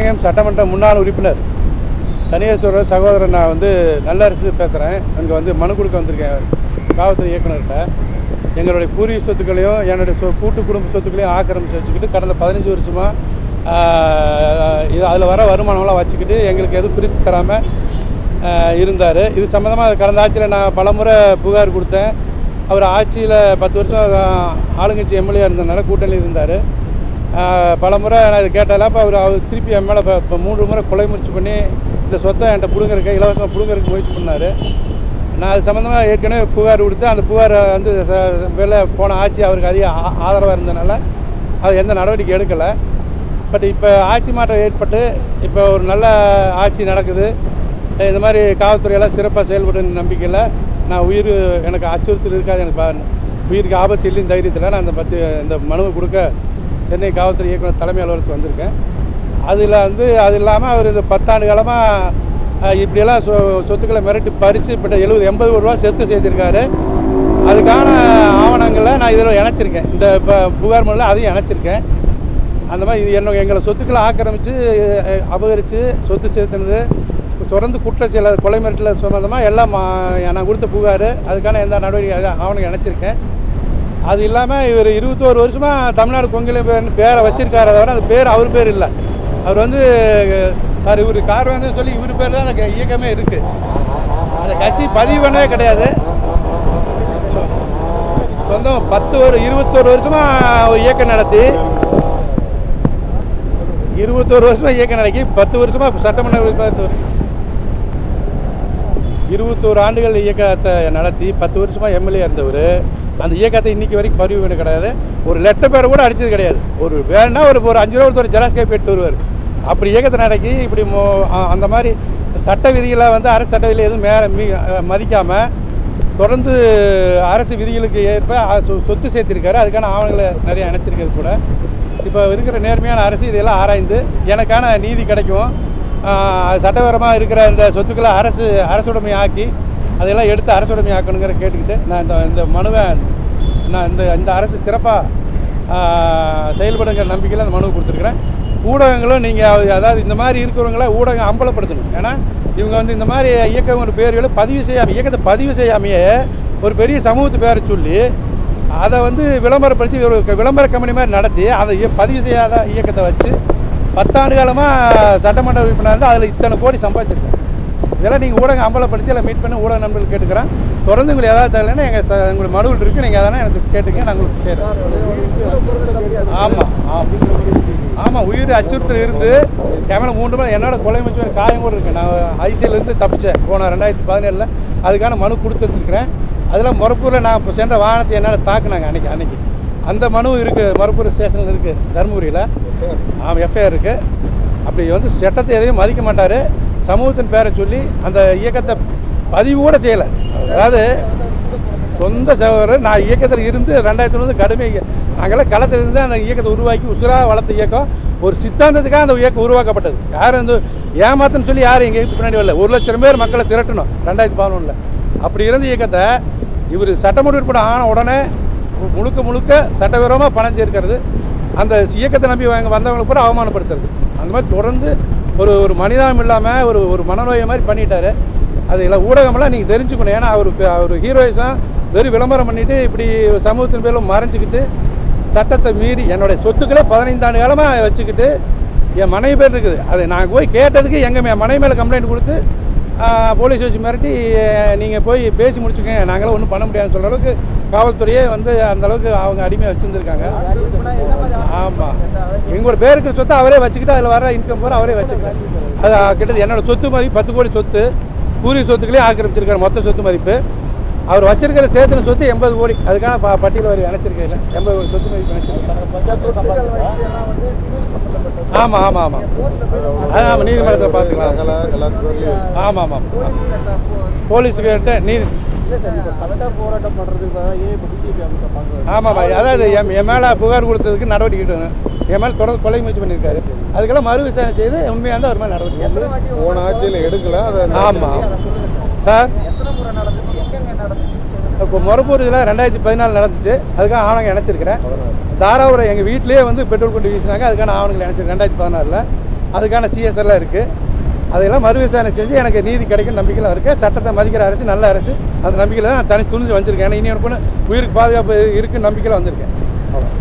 பெருங்காயம் சட்டமன்ற முன்னாள் உறுப்பினர் தனியேஸ்வரர் சகோதரன் நான் வந்து நல்லரசு பேசுகிறேன் அங்கே வந்து மனு கொடுக்க வந்திருக்கேன் காவல்துறை இயக்குனர்கிட்ட எங்களுடைய பூர்வீக சொத்துக்களையும் என்னுடைய சொ கூட்டு குடும்ப சொத்துக்களையும் ஆக்கிரமிச்சு வச்சுக்கிட்டு கடந்த பதினஞ்சு வருஷமாக இது அதில் வர வருமானம்லாம் வச்சுக்கிட்டு எங்களுக்கு எதுவும் பிரித்து தராமல் இருந்தார் இது சம்மந்தமாக கடந்த ஆட்சியில் நான் பலமுறை புகார் கொடுத்தேன் அவர் ஆட்சியில் பத்து வருஷம் ஆஹ், ஆளுங்கட்சி எம்எல்ஏ இருந்ததுனால கூட்டணியில் இருந்தார் பல முறை நான் இது கேட்டால அப்போ அவர் அவர் திருப்பி என் மேலே இப்போ மூன்று முறை கொலை முயற்சி பண்ணி இந்த சொத்தை என்கிட்ட பிடுங்கறக்க இலவசமாக பிடுங்கறதுக்கு முயற்சி பண்ணார் நான் அது சம்மந்தமாக ஏற்கனவே புகார் கொடுத்து அந்த புகார் வந்து ச- வெளில போன ஆட்சி அவருக்கு அதிக ஆ- ஆதரவாக இருந்ததுனால அவர் எந்த நடவடிக்கை எடுக்கலை பட் இப்போ ஆட்சி மாற்றம் ஏற்பட்டு இப்போ ஒரு நல்ல ஆட்சி நடக்குது இந்த மாதிரி காவல்துறையெல்லாம் சிறப்பாக செயல்படும் நம்பிக்கையில் நான் உயிர் எனக்கு அச்சுறுத்தல் இருக்காது எனக்கு பா- உயிருக்கு ஆபத்து இல்லைன்னு தைரியத்தில் நான் அந்த பத்து இந்த மனுவை கொடுக்க சென்னை காவல்துறை இயக்குனர் தலைமை அலுவலகத்துக்கு வந்திருக்கேன் அதில் வந்து அது இல்லாமல் அவர் இந்த பத்தாண்டு காலமாக இப்படியெல்லாம் சொ சொத்துக்களை மிரட்டி பறித்து இப்போ எழுபது எண்பது ரூபா செத்து செய்திருக்காரு அதுக்கான ஆவணங்களை நான் இதில் இணைச்சிருக்கேன் இந்த இப்போ புகார் மனுவில் அதையும் இணைச்சிருக்கேன் அந்த மாதிரி இது என்ன எங்களை சொத்துக்களை ஆக்கிரமித்து அஹ், அபகரித்து சொத்து சேர்த்துனது தொடர்ந்து குற்ற செயல் கொலை மிரட்டல் சம்மந்தமாக எல்லாம் மா- நான் கொடுத்த புகார் அதுக்கான எந்த நடவடிக்கை ஆவணம் இணைச்சிருக்கேன் அது இல்லாமல் இவர் இருபத்தோரு வருஷமாக தமிழ்நாடு கொங்கில பேர் பேரை வச்சிருக்காரு தவிர அந்த பேர் அவர் பேர் இல்லை அவர் வந்து சார் இவர் கார்வேந்தன் சொல்லி இவர் பேர் தான் அந்த இயக்கமே இருக்குது அந்த கட்சி பதிவு பண்ணவே கிடையாது சொ- சொந்தம் பத்து ஒரு இருபத்தோரு வருஷமாக ஒரு இயக்கம் நடத்தி இருபத்தோரு வருஷமாக இயக்கம் நடக்கி பத்து வருஷமாக சட்டமன்ற உறுப்பினர் இருபத்தோரு ஆண்டுகள் இயக்கத்தை நடத்தி பத்து வருஷமாக எம்எல்ஏ இருந்தவர் அந்த இயக்கத்தை இன்னைக்கு வரைக்கும் பதிவு பண்ண கிடையாது ஒரு லெட்டர் பேர் கூட அடிச்சது கிடையாது ஒரு வேணா ஒரு ஒரு அஞ்சு ரூபா ஒருத்தர் ஜெராக்ஸ் காப்பி எடுத்து வருவார் அப்படி இயக்கத்தை நடக்கி இப்படி மோ- அ- அந்த மாதிரி சட்ட விதிகளை வந்து அரசு சட்ட விதிகளை எதுவும் மே மீ மதிக்காமல் தொடர்ந்து அரசு விதிகளுக்கு ஏற்ப அ- சொ- சொத்து சேர்த்திருக்காரு அதுக்கான ஆவணங்களை நிறைய இணைச்சிருக்கிறது கூட இப்போ இருக்கிற நேர்மையான அரசு இதெல்லாம் ஆராய்ந்து எனக்கான நீதி கிடைக்கும் ஆஹ் சட்டவிரமாக இருக்கிற இந்த சொத்துக்களை அரசு அரசுடைமை ஆக்கி அதெல்லாம் எடுத்து அரசுடைமை ஆக்கணுங்கிற கேட்டுக்கிட்டு நான் இந்த இந்த மனுவை நான் இந்த இந்த அரசு சிறப்பாக செயல்படுங்கிற நம்பிக்கையில் அந்த மனு கொடுத்துருக்குறேன் ஊடகங்களும் நீங்கள் அதாவது இந்த மாதிரி இருக்கிறவங்கள ஊடகம் அம்பலப்படுத்தணும் ஏன்னா இவங்க வந்து இந்த மாதிரி இயக்கம் ஒரு பேர்களை பதிவு செய்யாமல் இயக்கத்தை பதிவு செய்யாமையே ஒரு பெரிய சமூகத்து பேரை சொல்லி அதை வந்து விளம்பரப்படுத்தி ஒரு விளம்பர கம்பெனி மாதிரி நடத்தி அதை இய- பதிவு செய்யாத இயக்கத்தை வச்சு பத்தாண்டு காலமாக சட்டமன்ற உறுப்பினர் இருந்து அதில் இத்தனை கோடி சம்பாதிச்சிருக்கேன் இதெல்லாம் நீங்கள் ஊடகம் அம்பலப்படுத்தி எல்லாம் மீட் பண்ணி ஊடக நண்பர்கள் கேட்டுக்கிறேன் தொடர்ந்து உங்களுக்கு ஏதாவது தெரியலன்னா எங்கள் ச உங்களுக்கு மனுவில் இருக்குது நீங்கள் அதெல்லாம் எனக்கு கேட்டுங்க நான் உங்களுக்கு செய்கிறேன் ஆமாம் ஆமாம் ஆமாம் உயிர் அச்சுறுத்தல் இருந்து கேமரா மூன்று மணி என்னோட கொலை முச்சு காயம் கூட இருக்கு நான் ஐசியிலேருந்து தப்பிச்சேன் போன ரெண்டாயிரத்தி பதினேழில் அதுக்கான மனு கொடுத்துருக்குறேன் அதில் மொரப்பூரில் நான் இப்போ சென்ற வாகனத்தை என்னால் தாக்குனாங்க அன்னைக்கு அன்னைக்கு அந்த மனு இருக்குது மொரப்பூர் ஸ்டேஷனில் இருக்குது தருமபுரியில் ஆமாம் எஃப்ஐஆர் இருக்குது அப்படி வந்து சட்டத்தை எதையும் மதிக்க மாட்டார் சமூகத்தின் பேரை சொல்லி அந்த இயக்கத்தை பதிவு கூட செய்யலை அதாவது சொந்த சகோதரர் நான் இயக்கத்தில் இருந்து ரெண்டாயிரத்தி ஒன்று கடுமை நாங்களாம் களத்தில் இருந்து அந்த இயக்கத்தை உருவாக்கி உசுராக வளர்த்த இயக்கம் ஒரு சித்தாந்தத்துக்காக அந்த இயக்கம் உருவாக்கப்பட்டது யாரும் வந்து ஏமாத்துன்னு சொல்லி யாரும் எங்கள் பின்னாடி வரல ஒரு லட்சம் பேர் மக்களை திரட்டணும் ரெண்டாயிரத்தி பதினொன்றில் அப்படி இருந்த இயக்கத்தை இவர் சட்டமன்ற உறுப்பினர் ஆன உடனே முழுக்க முழுக்க சட்டவிரோதமாக பணம் சேர்க்கிறது அந்த இயக்கத்தை நம்பி வாங்க வந்தவங்களுக்கு கூட அவமானப்படுத்துறது அந்த மாதிரி தொடர்ந்து ஒரு ஒரு மனிதாபம் இல்லாமல் ஒரு ஒரு மனநோயை மாதிரி பண்ணிட்டாரு அது இல்லை ஊடகமெல்லாம் நீங்கள் தெரிஞ்சுக்கணும் ஏன்னா அவர் அவர் ஹீரோயிஸாக வெறும் விளம்பரம் பண்ணிட்டு இப்படி சமூகத்தின் பேரில் மறைஞ்சிக்கிட்டு சட்டத்தை மீறி என்னுடைய சொத்துக்களை பதினைந்தாண்டு காலமாக வச்சுக்கிட்டு என் மனைவி பேர் இருக்குது அதை நான் போய் கேட்டதுக்கு எங்கள் என் மனைவி மேலே கம்ப்ளைண்ட் கொடுத்து ஆஹ், போலீஸ் வச்சு மிரட்டி நீங்கள் போய் பேசி முடிச்சுக்கங்க நாங்களாம் ஒன்றும் பண்ண முடியாதுன்னு சொல்கிற அளவுக்கு காவல்துறையே வந்து அந்த அளவுக்கு அவங்க அடிமையாக வச்சுருந்துருக்காங்க ஆமாம் எங்களோட பேருக்கு சொத்தை அவரே வச்சுக்கிட்டு அதில் வர இன்கம் பூரா அவரே வச்சுக்கிட்டார் அது கிட்டத்தட்ட என்னோட சொத்து மதிப்பு பத்து கோடி சொத்து பூர்வீக சொத்துக்களையும் ஆக்கிரமிச்சிருக்காரு மொத்த சொத்து மதிப்பு அவர் வச்சிருக்கிற சேர்த்துன சொத்து எண்பது கோடி அதுக்கான ப பட்டியல் அவர் இணைச்சிருக்காரு எண்பது கோடி சொத்து மதிப்பு இணைச்சிருக்காரு ஆமாம் ஆமாம் ஆமாம் அது ஆமாம் நீதிமன்றத்தில் பார்த்துக்கலாம் சகல எல்லா பேர்லயும் ஆமாம் ஆமாம் போலீஸுக்கிட்ட நீதி சட்ட போராட்டம் பண்றதுக்கு பதிலா ஏன் இப்போ டிசிபி ஆஃபீஸை பார்க்குறது ஆமாம் அதாவது என் என் மேலே புகார் கொடுத்ததுக்கு நடவடிக்கை எடுக்கணும் என் மேலே தொடர்ந்து கொலை முயற்சி பண்ணியிருக்காரு அதுக்கெல்லாம் மறு விசாரணை செய்து உண்மையாக இருந்தால் அவர் மேலே நடவடிக்கை எடுக்கணும். போன ஆட்சியில் எடுக்கல அதை ஆமாம் சார் இப்போ மொரப்பூர் இதில் ரெண்டாயிரத்தி பதினாலு நடந்துச்சு அதுக்காக ஆவணங்கள் இணைச்சிருக்கிறேன் தாராபுரம் எங்கள் வீட்டிலேயே வந்து பெட்ரோல் கொண்டு வீசினாங்க அதுக்கான ஆவணங்கள் இணைச்சிருக்கேன் ரெண்டாயிரத்தி பதினாறில் அதுக்கான சிஎஸ்ஆர்லாம் இருக்குது அதையெல்லாம் மறு விசாரணை செஞ்சு எனக்கு நீதி கிடைக்கும் நம்பிக்கையில் இருக்குது சட்டத்தை மதிக்கிற அரசு நல்ல அரசு அந்த நம்பிக்கையில் தான் நான் தனி துணிஞ்சு வந்திருக்கேன் ஏன்னா இனி எனக்கு ஒன்று உயிருக்கு பாதுகாப்பு இருக்குன்னு நம்பிக்கையில் வந்திருக்கேன் அவ்வளோ